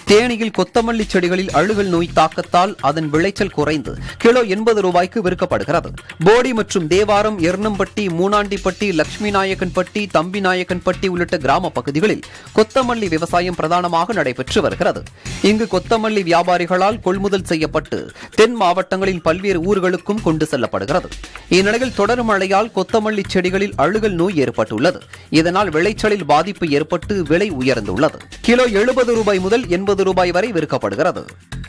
தேனியில் கொத்தமல்லி செடிகளில் அழுகல் நோய் தாக்கத்தால் அதன் விளைச்சல் குறைந்து கிலோ எண்பது ரூபாய்க்கு விற்கப்படுகிறது போடி மற்றும் தேவாரம் எர்ணம்பட்டி மூனாண்டிப்பட்டி லட்சுமி நாயக்கன்பட்டி தம்பி நாயக்கன்பட்டி உள்ளிட்ட கிராம பகுதிகளில் கொத்தமல்லி விவசாயம் பிரதானமாக நடைபெற்று வருகிறது இங்கு கொத்தமல்லி வியாபாரிகளால் கொள்முதல் செய்யப்பட்டு தென் மாவட்டங்களின் பல்வேறு ஊர்களுக்கும் கொண்டு செல்லப்படுகிறது இந்நிலையில் தொடரும் மழையால் கொத்தமல்லி செடிகளில் அழுகல் நோய் ஏற்பட்டுள்ளது இதனால் விளைச்சலில் பாதிப்பு ஏற்பட்டு விலை உயர்ந்துள்ளது கிலோ எழுபது ரூபாய் முதல் எண்பது ரூபாய் வரை விற்கப்படுகிறது